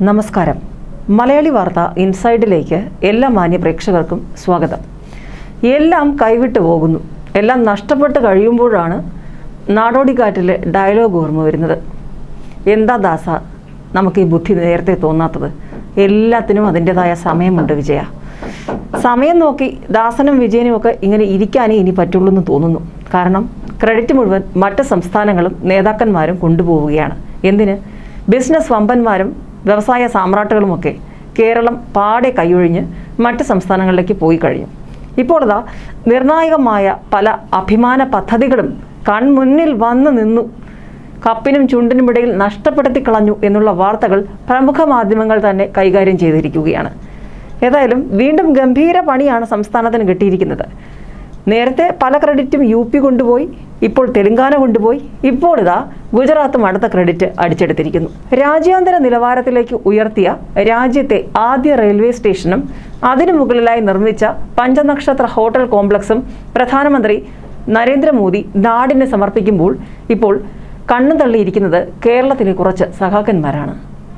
നമസ്കാരം മലയാളി വാർത്ത ഇൻസൈഡിലേക്ക് എല്ലാ മാന്യ പ്രേക്ഷകർക്കും സ്വാഗതം എല്ലാം കൈവിട്ടു പോകുന്നു എല്ലാം നഷ്ടപ്പെട്ട് കഴിയുമ്പോഴാണ് നാടോടിക്കാറ്റിലെ ഡയലോഗ് ഓർമ്മ വരുന്നത് എന്താ ദാസ നമുക്ക് ഈ ബുദ്ധി നേരത്തെ തോന്നാത്തത് എല്ലാത്തിനും അതിൻ്റെതായ സമയമുണ്ട് വിജയ സമയം നോക്കി ദാസനും വിജയനും ഒക്കെ ഇങ്ങനെ ഇരിക്കാനേ ഇനി പറ്റുള്ളൂ എന്ന് തോന്നുന്നു കാരണം ക്രെഡിറ്റ് മുഴുവൻ മറ്റ് സംസ്ഥാനങ്ങളും നേതാക്കന്മാരും കൊണ്ടുപോവുകയാണ് എന്തിന് ബിസിനസ് വമ്പന്മാരും വ്യവസായ സാമ്രാട്ടുകളുമൊക്കെ കേരളം പാടെ കൈയൊഴിഞ്ഞ് മറ്റ് സംസ്ഥാനങ്ങളിലേക്ക് പോയി കഴിഞ്ഞു ഇപ്പോൾ ഇതാ നിർണായകമായ പല അഭിമാന പദ്ധതികളും കൺമുന്നിൽ വന്നു നിന്നു കപ്പിനും ചുണ്ടിനും ഇടയിൽ നഷ്ടപ്പെടുത്തി കളഞ്ഞു എന്നുള്ള വാർത്തകൾ പ്രമുഖ മാധ്യമങ്ങൾ തന്നെ കൈകാര്യം ചെയ്തിരിക്കുകയാണ് ഏതായാലും വീണ്ടും ഗംഭീര പണിയാണ് സംസ്ഥാനത്തിന് കിട്ടിയിരിക്കുന്നത് നേരത്തെ പല ക്രെഡിറ്റും യു പി കൊണ്ടുപോയി ഇപ്പോൾ തെലങ്കാന കൊണ്ടുപോയി ഇപ്പോൾ ഇതാ ഗുജറാത്തും അടുത്ത ക്രെഡിറ്റ് അടിച്ചെടുത്തിരിക്കുന്നു രാജ്യാന്തര നിലവാരത്തിലേക്ക് ഉയർത്തിയ രാജ്യത്തെ ആദ്യ റെയിൽവേ സ്റ്റേഷനും അതിനു മുകളിലായി നിർമ്മിച്ച പഞ്ചനക്ഷത്ര ഹോട്ടൽ കോംപ്ലക്സും പ്രധാനമന്ത്രി നരേന്ദ്രമോദി നാടിന് സമർപ്പിക്കുമ്പോൾ ഇപ്പോൾ കണ്ണു തള്ളിയിരിക്കുന്നത് കേരളത്തിലെ കുറച്ച് സഖാക്കന്മാരാണ്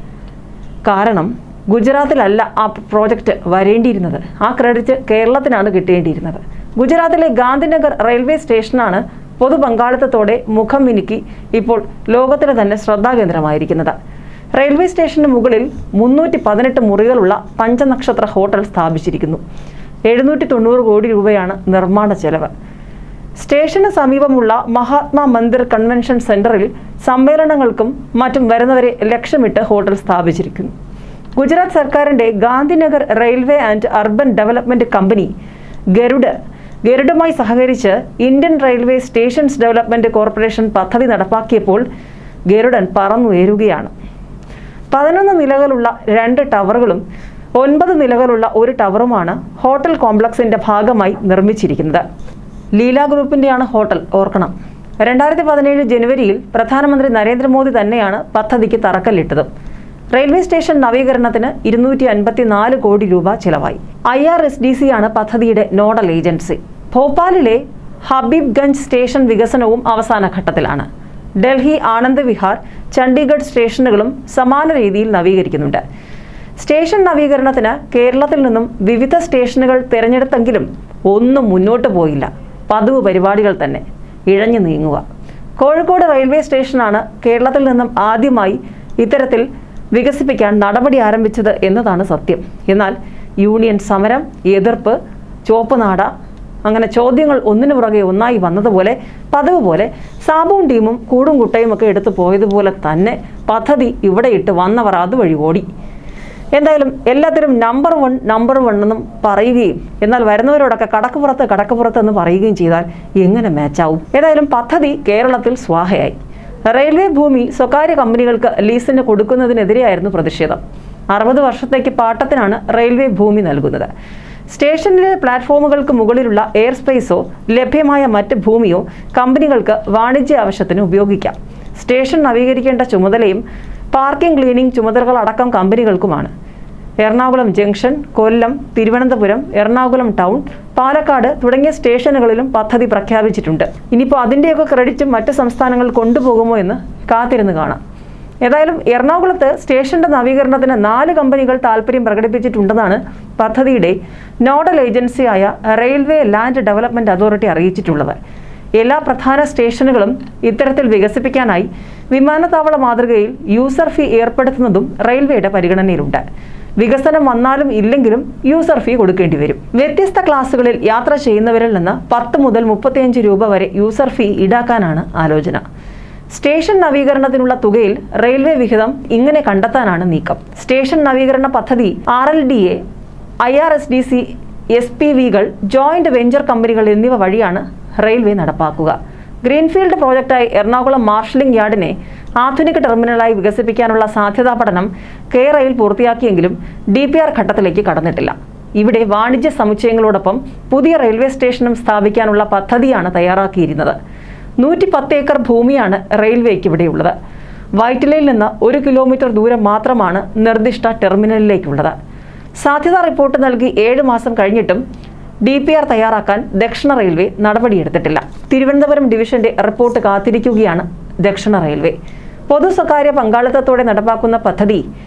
കാരണം ഗുജറാത്തിലല്ല ആ പ്രോജക്റ്റ് വരേണ്ടിയിരുന്നത് ആ ക്രെഡിറ്റ് കേരളത്തിനാണ് കിട്ടേണ്ടിയിരുന്നത് ഗുജറാത്തിലെ ഗാന്ധിനഗർ റെയിൽവേ സ്റ്റേഷനാണ് പൊതു പങ്കാളിത്തത്തോടെ മുഖം മിനുക്കി ഇപ്പോൾ ലോകത്തിന് തന്നെ ശ്രദ്ധാകേന്ദ്രമായിരിക്കുന്നത് റെയിൽവേ സ്റ്റേഷന് മുകളിൽ മുന്നൂറ്റി പതിനെട്ട് മുറികളുള്ള പഞ്ചനക്ഷത്ര ഹോട്ടൽ സ്ഥാപിച്ചിരിക്കുന്നു എഴുന്നൂറ്റി തൊണ്ണൂറ് കോടി രൂപയാണ് നിർമ്മാണ ചെലവ് സ്റ്റേഷന് സമീപമുള്ള മഹാത്മാ മന്ദിർ കൺവെൻഷൻ സെന്ററിൽ സമ്മേളനങ്ങൾക്കും മറ്റും വരുന്നവരെ ലക്ഷ്യമിട്ട് ഹോട്ടൽ സ്ഥാപിച്ചിരിക്കുന്നു ഗുജറാത്ത് സർക്കാരിന്റെ Gandhinagar railway and urban development company Garud ഗരുഡുമായി സഹകരിച്ച് Indian railway stations development corporation പദ്ധതി നടപ്പാക്കിയപ്പോൾ ഗരുഡൻ പറന്നുയരുകയാണ് പതിനൊന്ന് നിലകളുള്ള രണ്ട് ടവറുകളും ഒൻപത് നിലകളുള്ള ഒരു ടവറുമാണ് ഹോട്ടൽ കോംപ്ലക്സിന്റെ ഭാഗമായി നിർമ്മിച്ചിരിക്കുന്നത് ലീല ഗ്രൂപ്പിന്റെയാണ് ഹോട്ടൽ ഓർക്കണം രണ്ടായിരത്തി പതിനേഴ് ജനുവരിയിൽ പ്രധാനമന്ത്രി നരേന്ദ്രമോദി തന്നെയാണ് പദ്ധതിക്ക് തറക്കല്ലിട്ടത് റെയിൽവേ സ്റ്റേഷൻ നവീകരണത്തിന് ഇരുന്നൂറ്റി അൻപത്തിനാല് കോടി രൂപ ചിലവായി I R S D C ആണ് പദ്ധതിയുടെ നോഡൽ ഏജൻസി ഭോപ്പാലിലെ ഹബീബ്ഗഞ്ച് സ്റ്റേഷൻ വികസനവും അവസാന ഘട്ടത്തിലാണ് ഡൽഹി ആനന്ദ് വിഹാർ ചണ്ഡീഗഡ് സ്റ്റേഷനുകളും സമാന രീതിയിൽ നവീകരിക്കുന്നുണ്ട് സ്റ്റേഷൻ നവീകരണത്തിന് കേരളത്തിൽ നിന്നും വിവിധ സ്റ്റേഷനുകൾ തിരഞ്ഞെടുത്തെങ്കിലും ഒന്നും മുന്നോട്ട് പോയില്ല പതിവ് പരിപാടികൾ തന്നെ ഇഴഞ്ഞു നീങ്ങുക കോഴിക്കോട് റെയിൽവേ സ്റ്റേഷനാണ് കേരളത്തിൽ നിന്നും ആദ്യമായി ഇത്തരത്തിൽ വികസിപ്പിക്കാൻ നടപടി ആരംഭിച്ചത് എന്നതാണ് സത്യം എന്നാൽ യൂണിയൻ സമരം എതിർപ്പ് ചുവപ്പ് നാട അങ്ങനെ ചോദ്യങ്ങൾ ഒന്നിനു പുറകെ ഒന്നായി വന്നതുപോലെ പതിവ് പോലെ സാബുവും ടീമും കൂടും കുട്ടയും ഒക്കെ എടുത്തു പോയതുപോലെ തന്നെ പദ്ധതി ഇവിടെ ഇട്ട് വന്നവർ അതുവഴി ഓടി എന്തായാലും എല്ലാത്തിനും നമ്പർ വൺ നമ്പർ വൺ എന്നും പറയുകയും എന്നാൽ വരുന്നവരോടൊക്കെ കടക്കുപുറത്ത് കടക്കുപുറത്ത് എന്ന് പറയുകയും ചെയ്താൽ എങ്ങനെ മാച്ചാവും ഏതായാലും പദ്ധതി കേരളത്തിൽ സ്വാഹയായി റെയിൽവേ ഭൂമി സ്വകാര്യ കമ്പനികൾക്ക് ലീസിന് കൊടുക്കുന്നതിനെതിരെയായിരുന്നു പ്രതിഷേധം അറുപത് വർഷത്തേക്ക് പാട്ടത്തിനാണ് റെയിൽവേ ഭൂമി നൽകുന്നത് സ്റ്റേഷനിലെ പ്ലാറ്റ്ഫോമുകൾക്ക് മുകളിലുള്ള എയർ സ്പേസോ ലഭ്യമായ മറ്റ് ഭൂമിയോ കമ്പനികൾക്ക് വാണിജ്യ ആവശ്യത്തിന് ഉപയോഗിക്കാം സ്റ്റേഷൻ നവീകരിക്കേണ്ട ചുമതലയും പാർക്കിംഗ് ക്ലീനിംഗ് ചുമതലകളടക്കം കമ്പനികൾക്കുമാണ് എറണാകുളം ജംഗ്ഷൻ കൊല്ലം തിരുവനന്തപുരം എറണാകുളം ടൗൺ പാലക്കാട് തുടങ്ങിയ സ്റ്റേഷനുകളിലും പദ്ധതി പ്രഖ്യാപിച്ചിട്ടുണ്ട് ഇനിയിപ്പോൾ അതിൻ്റെയൊക്കെ ക്രെഡിറ്റും മറ്റ് സംസ്ഥാനങ്ങൾ കൊണ്ടുപോകുമോ എന്ന് കാത്തിരുന്ന് കാണാം ഏതായാലും എറണാകുളത്ത് സ്റ്റേഷന്റെ നവീകരണത്തിന് നാല് കമ്പനികൾ താല്പര്യം പ്രകടിപ്പിച്ചിട്ടുണ്ടെന്നാണ് പദ്ധതിയുടെ നോഡൽ ഏജൻസിയായ റെയിൽവേ ലാൻഡ് ഡെവലപ്മെന്റ് അതോറിറ്റി അറിയിച്ചിട്ടുള്ളത് എല്ലാ പ്രധാന സ്റ്റേഷനുകളും ഇത്തരത്തിൽ വികസിപ്പിക്കാനായി വിമാനത്താവള മാതൃകയിൽ യൂസർ ഫീ ഏർപ്പെടുത്തുന്നതും റെയിൽവേയുടെ പരിഗണനയിലുണ്ട് വികസനം വന്നാലും ഇല്ലെങ്കിലും യൂസർ ഫീ കൊടുക്കേണ്ടി വരും വ്യത്യസ്ത ക്ലാസുകളിൽ യാത്ര ചെയ്യുന്നവരിൽ നിന്ന് പത്ത് മുതൽ മുപ്പത്തിയഞ്ച് രൂപ വരെ യൂസർ ഫീ ഈടാക്കാനാണ് ആലോചന സ്റ്റേഷൻ നവീകരണത്തിനുള്ള തുകയിൽ റെയിൽവേ വിഹിതം ഇങ്ങനെ കണ്ടെത്താനാണ് നീക്കം സ്റ്റേഷൻ നവീകരണ പദ്ധതി R L D A I R S D C S P വികൾ ജോയിന്റ് വെഞ്ചർ കമ്പനികൾ എന്നിവ വഴിയാണ് റെയിൽവേ നടപ്പാക്കുക ഗ്രീൻഫീൽഡ് പ്രോജക്റ്റായി എറണാകുളം മാർഷലിംഗ് യാർഡിനെ ആധുനിക ടെർമിനലായി വികസിപ്പിക്കാനുള്ള സാധ്യതാ പഠനം കെ റെയിൽ പൂർത്തിയാക്കിയെങ്കിലും ഡി പി ആർ ഘട്ടത്തിലേക്ക് കടന്നിട്ടില്ല ഇവിടെ വാണിജ്യ സമുച്ചയങ്ങളോടൊപ്പം പുതിയ റെയിൽവേ സ്റ്റേഷനും സ്ഥാപിക്കാനുള്ള പദ്ധതിയാണ് തയ്യാറാക്കിയിരുന്നത് നൂറ്റി പത്ത് ഏക്കർ ഭൂമിയാണ് റെയിൽവേക്ക് ഇവിടെയുള്ളത് വൈറ്റിലയിൽ നിന്ന് ഒരു കിലോമീറ്റർ ദൂരം മാത്രമാണ് നിർദ്ദിഷ്ട ടെർമിനലിലേക്കുള്ളത് സാധ്യതാ റിപ്പോർട്ട് നൽകി ഏഴ് മാസം കഴിഞ്ഞിട്ടും ഡി പി ആർ തയ്യാറാക്കാൻ ദക്ഷിണ റെയിൽവേ നടപടിയെടുത്തിട്ടില്ല തിരുവനന്തപുരം ഡിവിഷന്റെ റിപ്പോർട്ട് കാത്തിരിക്കുകയാണ് ദക്ഷിണ റെയിൽവേ പൊതു സ്വകാര്യ പങ്കാളിത്തത്തോടെ നടപ്പാക്കുന്ന പദ്ധതി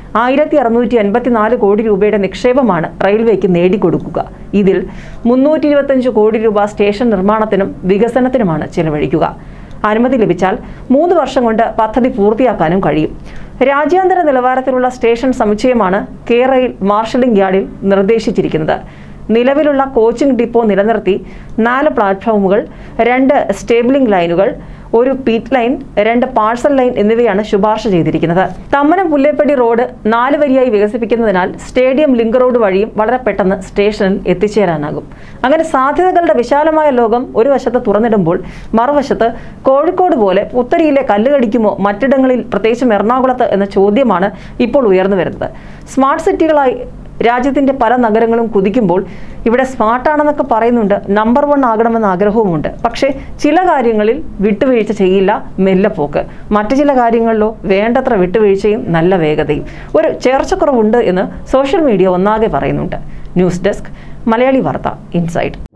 ആയിരത്തി അറുന്നൂറ്റി എൺപത്തിനാല് കോടി രൂപയുടെ നിക്ഷേപമാണ് റെയിൽവേക്ക് നേടിക്കൊടുക്കുക ഇതിൽ മുന്നൂറ്റി ഇരുപത്തഞ്ച് കോടി രൂപ സ്റ്റേഷൻ നിർമ്മാണത്തിനും വികസനത്തിനുമാണ് ചെലവഴിക്കുക അനുമതി ലഭിച്ചാൽ മൂന്ന് വർഷം കൊണ്ട് പദ്ധതി പൂർത്തിയാക്കാനും കഴിയും രാജ്യാന്തര നിലവാരത്തിലുള്ള സ്റ്റേഷൻ സമുച്ചയമാണ് കേരയിൽ മാർഷലിംഗ് യാർഡിൽ നിർദ്ദേശിച്ചിരിക്കുന്നത് നിലവിലുള്ള കോച്ചിംഗ് ഡിപ്പോ നിലനിർത്തി നാല് പ്ലാറ്റ്ഫോമുകൾ രണ്ട് സ്റ്റേബിളിംഗ് ലൈനുകൾ ഒരു പീറ്റ് ലൈൻ രണ്ട് പാഴ്സൽ ലൈൻ എന്നിവയാണ് ശുപാർശ ചെയ്തിരിക്കുന്നത് തമ്മനം പുല്ലേപ്പടി റോഡ് നാല് വരിയായി വികസിപ്പിക്കുന്നതിനാൽ സ്റ്റേഡിയം ലിങ്ക് റോഡ് വഴിയും വളരെ പെട്ടെന്ന് സ്റ്റേഷനിൽ എത്തിച്ചേരാനാകും അങ്ങനെ സാധ്യതകളുടെ വിശാലമായ ലോകം ഒരു വശത്ത് തുറന്നിടുമ്പോൾ മറുവശത്ത് കോഴിക്കോട് പോലെ പുത്തരിയിലെ കല്ലുകടിക്കുമോ മറ്റിടങ്ങളിൽ പ്രത്യേകിച്ചും എറണാകുളത്ത് എന്ന ചോദ്യമാണ് ഇപ്പോൾ ഉയർന്നു വരുന്നത് സ്മാർട്ട് സിറ്റികളായി രാജ്യത്തിന്റെ പല നഗരങ്ങളും കുതിക്കുമ്പോൾ ഇവിടെ സ്മാർട്ടാണെന്നൊക്കെ പറയുന്നുണ്ട് നമ്പർ വൺ ആകണമെന്ന ആഗ്രഹവുമുണ്ട് പക്ഷേ ചില കാര്യങ്ങളിൽ വിട്ടുവീഴ്ച ചെയ്യില്ല മെല്ലപ്പോക്ക് മറ്റു ചില കാര്യങ്ങളിലോ വേണ്ടത്ര വിട്ടുവീഴ്ചയും നല്ല വേഗതയും ഒരു ചേർച്ചക്കുറവുണ്ട് എന്ന് സോഷ്യൽ മീഡിയ ഒന്നാകെ പറയുന്നുണ്ട് ന്യൂസ് ഡെസ്ക് മലയാളി വാർത്ത ഇൻസൈഡ്